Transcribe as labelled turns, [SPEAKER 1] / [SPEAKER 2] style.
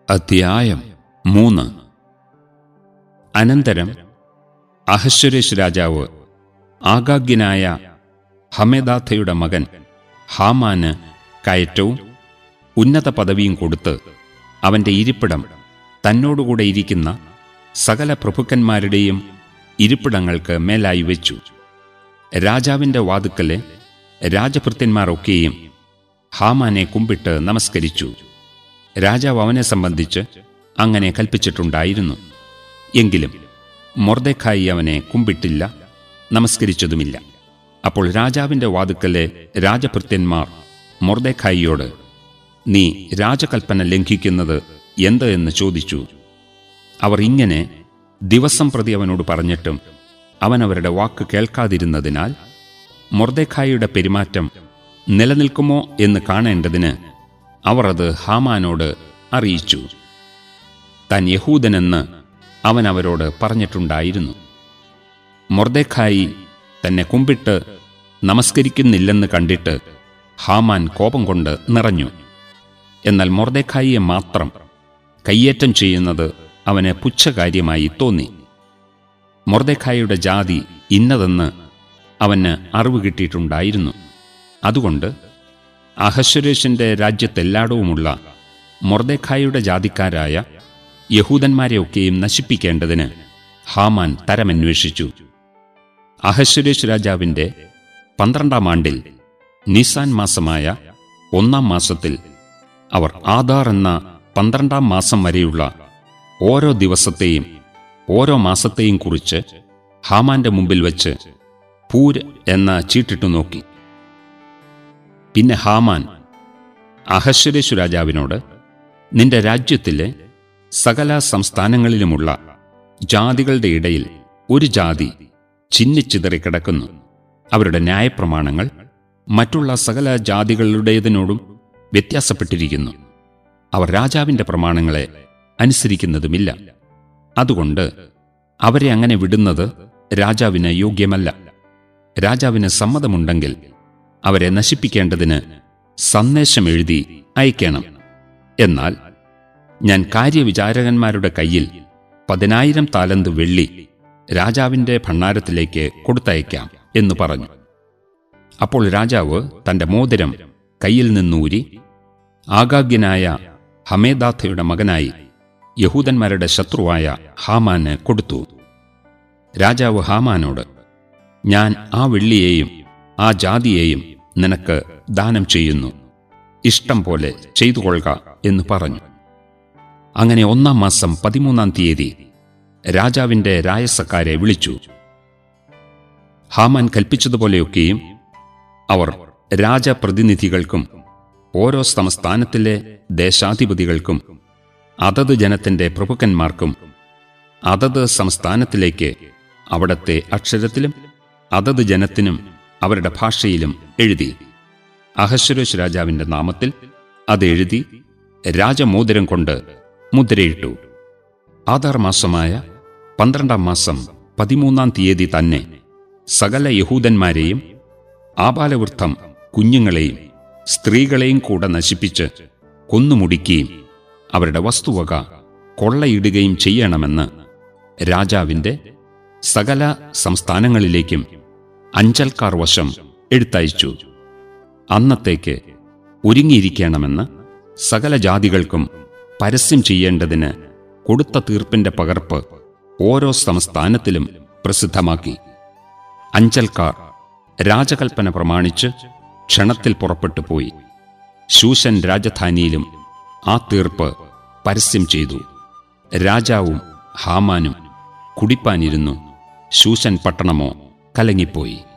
[SPEAKER 1] അധ്യായം മൂന്ന് അനന്തരം അഹശ്വരേഷ് രാജാവ് ആഗാഗ്യനായ ഹമേദാഥയുടെ മകൻ ഹാമാന് കയറ്റവും ഉന്നത പദവിയും കൊടുത്ത് അവന്റെ ഇരിപ്പിടം തന്നോടുകൂടെ ഇരിക്കുന്ന സകല പ്രഭുക്കന്മാരുടെയും ഇരിപ്പിടങ്ങൾക്ക് മേലായി വെച്ചു രാജാവിന്റെ വാതുക്കലെ രാജഭൃത്യന്മാരൊക്കെയും ഹാമാനെ കുമ്പിട്ട് നമസ്കരിച്ചു രാജാവ് അവനെ സംബന്ധിച്ച് അങ്ങനെ കൽപ്പിച്ചിട്ടുണ്ടായിരുന്നു എങ്കിലും മൊർദെഖായി അവനെ കുമ്പിട്ടില്ല നമസ്കരിച്ചതുമില്ല അപ്പോൾ രാജാവിന്റെ വാതുക്കലെ രാജഭൃത്യന്മാർ മൊർദെഖായിയോട് നീ രാജകൽപ്പന ലംഘിക്കുന്നത് എന്ത് എന്ന് ചോദിച്ചു അവർ ഇങ്ങനെ ദിവസം പ്രതി അവനോട് പറഞ്ഞിട്ടും അവൻ അവരുടെ വാക്ക് കേൾക്കാതിരുന്നതിനാൽ മൊർദെഖായിയുടെ പെരുമാറ്റം നിലനിൽക്കുമോ എന്ന് കാണേണ്ടതിന് അവർ അത് ഹാമാനോട് അറിയിച്ചു താൻ യഹൂദനെന്ന് അവൻ അവരോട് പറഞ്ഞിട്ടുണ്ടായിരുന്നു മൊർദെഖായി തന്നെ കുമ്പിട്ട് നമസ്കരിക്കുന്നില്ലെന്ന് കണ്ടിട്ട് ഹാമാൻ കോപം കൊണ്ട് നിറഞ്ഞു എന്നാൽ മൊർദെഖായിയെ മാത്രം കയ്യേറ്റം ചെയ്യുന്നത് അവന് പുച്ഛകാര്യമായി തോന്നി മൊർദെഖായിയുടെ ജാതി ഇന്നതെന്ന് അവന് അറിവ് കിട്ടിയിട്ടുണ്ടായിരുന്നു അതുകൊണ്ട് അഹശ്വരേഷിന്റെ രാജ്യത്തെല്ലായിടവുമുള്ള മൊർദെഖായിയുടെ ജാതിക്കാരായ യഹൂദന്മാരെയൊക്കെയും നശിപ്പിക്കേണ്ടതിന് ഹാമാൻ തരമന്വേഷിച്ചു അഹശ്വരേഷ് രാജാവിന്റെ പന്ത്രണ്ടാം ആണ്ടിൽ നിസാൻ മാസമായ ഒന്നാം മാസത്തിൽ അവർ ആധാർ എന്ന പന്ത്രണ്ടാം മാസം വരെയുള്ള ഓരോ ദിവസത്തെയും ഓരോ മാസത്തെയും കുറിച്ച് ഹാമാന്റെ മുമ്പിൽ വച്ച് പൂര് എന്ന ചീട്ടിട്ടു നോക്കി പിന്നെ ഹാമാൻ അഹശ്വരേഷു രാജാവിനോട് നിന്റെ രാജ്യത്തിലെ സകല സംസ്ഥാനങ്ങളിലുമുള്ള ജാതികളുടെ ഇടയിൽ ഒരു ജാതി ചിന്നിച്ചിതറി കിടക്കുന്നു അവരുടെ ന്യായപ്രമാണങ്ങൾ മറ്റുള്ള സകല ജാതികളുടേതിനോടും വ്യത്യാസപ്പെട്ടിരിക്കുന്നു അവർ രാജാവിന്റെ പ്രമാണങ്ങളെ അനുസരിക്കുന്നതുമില്ല അതുകൊണ്ട് അവരെ അങ്ങനെ വിടുന്നത് രാജാവിന് യോഗ്യമല്ല രാജാവിന് സമ്മതമുണ്ടെങ്കിൽ അവരെ നശിപ്പിക്കേണ്ടതിന് സന്ദേശം എഴുതി അയക്കണം എന്നാൽ ഞാൻ കാര്യവിചാരകന്മാരുടെ കയ്യിൽ പതിനായിരം താലന്ത് വെള്ളി രാജാവിന്റെ ഭണ്ണാരത്തിലേക്ക് കൊടുത്തയക്കാം എന്ന് പറഞ്ഞു അപ്പോൾ രാജാവ് തന്റെ മോതിരം കയ്യിൽ നിന്നൂരി ആഗാഗ്യനായ ഹമേദാഥയുടെ മകനായി യഹൂദന്മാരുടെ ശത്രുവായ ഹാമാന് കൊടുത്തു രാജാവ് ഹാമാനോട് ഞാൻ ആ വെള്ളിയെയും ആ ജാതിയെയും നിനക്ക് ദാനം ചെയ്യുന്നു ഇഷ്ടം പോലെ ചെയ്തു കൊള്ളുക എന്ന് പറഞ്ഞു അങ്ങനെ ഒന്നാം മാസം പതിമൂന്നാം തീയതി രാജാവിന്റെ രായസക്കാരെ വിളിച്ചു ഹാമാൻ കൽപ്പിച്ചതുപോലെയൊക്കെയും അവർ രാജപ്രതിനിധികൾക്കും ഓരോ സംസ്ഥാനത്തിലെ ദേശാധിപതികൾക്കും അതത് ജനത്തിന്റെ പ്രഭുക്കന്മാർക്കും അതത് സംസ്ഥാനത്തിലേക്ക് അവിടത്തെ അക്ഷരത്തിലും അതത് ജനത്തിനും അവരുടെ ഭാഷയിലും എഴുതി അഹശ്വരോഷ് രാജാവിന്റെ നാമത്തിൽ അത് എഴുതി രാജമോതിരം കൊണ്ട് മുദ്രയിട്ടു ആധാർ മാസമായ പന്ത്രണ്ടാം മാസം പതിമൂന്നാം തീയതി തന്നെ സകല യഹൂദന്മാരെയും ആപാലവൃദ്ധം കുഞ്ഞുങ്ങളെയും സ്ത്രീകളെയും കൂടെ നശിപ്പിച്ച് കൊന്നുമുടിക്കുകയും അവരുടെ വസ്തുവക കൊള്ളയിടുകയും ചെയ്യണമെന്ന് രാജാവിന്റെ സകല സംസ്ഥാനങ്ങളിലേക്കും അഞ്ചൽക്കാർ വശം എഴുത്തയച്ചു അന്നത്തേക്ക് ഒരുങ്ങിയിരിക്കണമെന്ന് സകല ജാതികൾക്കും പരസ്യം ചെയ്യേണ്ടതിന് കൊടുത്ത തീർപ്പിന്റെ പകർപ്പ് ഓരോ സംസ്ഥാനത്തിലും പ്രസിദ്ധമാക്കി അഞ്ചൽക്കാർ രാജകൽപ്പന പ്രമാണിച്ച് ക്ഷണത്തിൽ പുറപ്പെട്ടു പോയി ശൂശൻ രാജധാനിയിലും ആ തീർപ്പ് പരസ്യം ചെയ്തു രാജാവും ഹാമാനും കുടിപ്പാനിരുന്നു ശൂശൻ പട്ടണമോ കലങ്ങിപ്പോയി